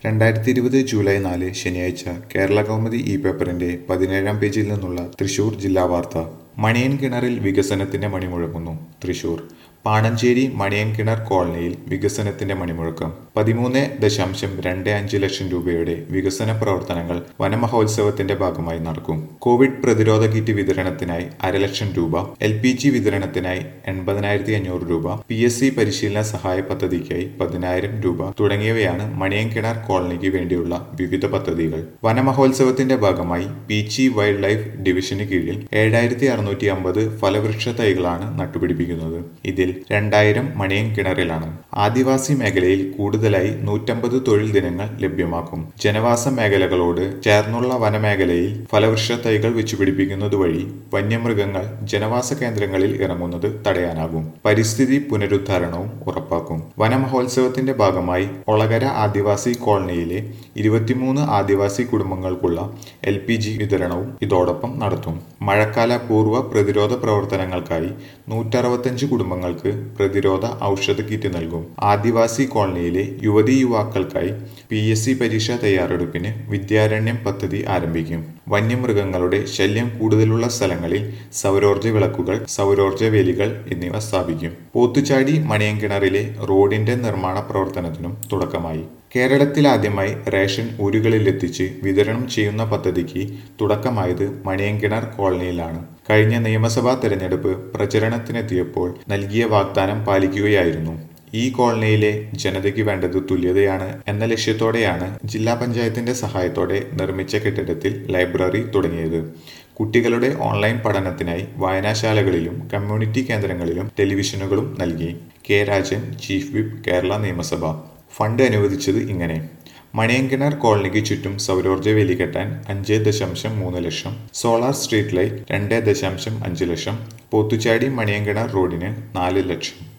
രണ്ടായിരത്തി ഇരുപത് ജൂലൈ നാല് ശനിയാഴ്ച കേരള കൗമുദി ഇ പേപ്പറിന്റെ പതിനേഴാം പേജിൽ നിന്നുള്ള തൃശൂർ ജില്ലാ വാർത്ത മണിയൻ കിണറിൽ വികസനത്തിന്റെ മണിമുഴങ്ങുന്നു തൃശൂർ പാണഞ്ചേരി മണിയൻ കിണർ കോളനിയിൽ വികസനത്തിന്റെ മണിമുഴക്കം പതിമൂന്ന് ദശാംശം രണ്ട് അഞ്ച് ലക്ഷം രൂപയുടെ വികസന പ്രവർത്തനങ്ങൾ വനമഹോത്സവത്തിന്റെ ഭാഗമായി നടക്കും കോവിഡ് പ്രതിരോധ കിറ്റ് വിതരണത്തിനായി അരലക്ഷം രൂപ എൽ പി ജി വിതരണത്തിനായി എൺപതിനായിരത്തി അഞ്ഞൂറ് രൂപ പി എസ് സി പരിശീലന സഹായ പദ്ധതിക്കായി പതിനായിരം രൂപ തുടങ്ങിയവയാണ് മണിയൻ കിണർ കോളനിക്ക് വേണ്ടിയുള്ള വിവിധ പദ്ധതികൾ വനമഹോത്സവത്തിന്റെ ഭാഗമായി പീച്ചി വൈൽഡ് ലൈഫ് ഡിവിഷന് കീഴിൽ ഏഴായിരത്തി അറുന്നൂറ്റി അമ്പത് ഫലവൃക്ഷ തൈകളാണ് നട്ടുപിടിപ്പിക്കുന്നത് ഇതിൽ രണ്ടായിരം മണിയൻ കിണറിലാണ് ആദിവാസി മേഖലയിൽ കൂടുതലായി നൂറ്റമ്പത് തൊഴിൽ ദിനങ്ങൾ ലഭ്യമാക്കും ജനവാസ മേഖലകളോട് ചേർന്നുള്ള വനമേഖലയിൽ ഫലവൃക്ഷ തൈകൾ വെച്ചുപിടിപ്പിക്കുന്നത് വഴി വന്യമൃഗങ്ങൾ ജനവാസ കേന്ദ്രങ്ങളിൽ ഇറങ്ങുന്നത് തടയാനാകും പരിസ്ഥിതി പുനരുദ്ധാരണവും ഉറപ്പാക്കും വനമഹോത്സവത്തിന്റെ ഭാഗമായി ഒളകര ആദിവാസി കോളനിയിലെ ഇരുപത്തിമൂന്ന് ആദിവാസി കുടുംബങ്ങൾക്കുള്ള എൽ പി ജി വിതരണവും ഇതോടൊപ്പം നടത്തും മഴക്കാല പൂർവ്വ പ്രതിരോധ പ്രവർത്തനങ്ങൾക്കായി നൂറ്ററുപത്തഞ്ച് കുടുംബങ്ങൾക്ക് പ്രതിരോധ ഔഷധ കിറ്റ് നൽകും ആദിവാസി കോളനിയിലെ യുവതി യുവാക്കൾക്കായി പി എസ് സി പരീക്ഷ തയ്യാറെടുപ്പിന് വിദ്യാരണ്യം പദ്ധതി ആരംഭിക്കും വന്യമൃഗങ്ങളുടെ ശല്യം കൂടുതലുള്ള സ്ഥലങ്ങളിൽ സൗരോർജ്ജ വിളക്കുകൾ സൗരോർജ്ജ വേലികൾ എന്നിവ സ്ഥാപിക്കും പോത്തുചാടി മണിയൻകിണറിലെ റോഡിന്റെ നിർമ്മാണ പ്രവർത്തനത്തിനും തുടക്കമായി കേരളത്തിലാദ്യമായി റേഷൻ ഊരുകളിലെത്തിച്ച് വിതരണം ചെയ്യുന്ന പദ്ധതിക്ക് തുടക്കമായത് മണിയൻകിണർ കോളനിയിലാണ് കഴിഞ്ഞ നിയമസഭാ തെരഞ്ഞെടുപ്പ് പ്രചരണത്തിനെത്തിയപ്പോൾ നൽകിയ വാഗ്ദാനം പാലിക്കുകയായിരുന്നു ഈ കോളനിയിലെ ജനതയ്ക്ക് വേണ്ടത് തുല്യതയാണ് എന്ന ലക്ഷ്യത്തോടെയാണ് ജില്ലാ പഞ്ചായത്തിന്റെ സഹായത്തോടെ നിർമ്മിച്ച കെട്ടിടത്തിൽ ലൈബ്രറി തുടങ്ങിയത് കുട്ടികളുടെ ഓൺലൈൻ പഠനത്തിനായി വായനാശാലകളിലും കമ്മ്യൂണിറ്റി കേന്ദ്രങ്ങളിലും ടെലിവിഷനുകളും നൽകി K Rajan chief whip Kerala നിയമസഭ ഫണ്ട് അനുവദിച്ചത് ഇങ്ങനെ മണിയൻകിണർ കോളനിക്ക് ചുറ്റും സൗരോർജ്ജ വേലി കെട്ടാൻ അഞ്ച് ദശാംശം മൂന്ന് ലക്ഷം സോളാർ സ്ട്രീറ്റ് ലൈറ്റ് രണ്ട് ദശാംശം അഞ്ച് ലക്ഷം പോത്തുചാടി മണിയൻകിണർ റോഡിന് നാല് ലക്ഷം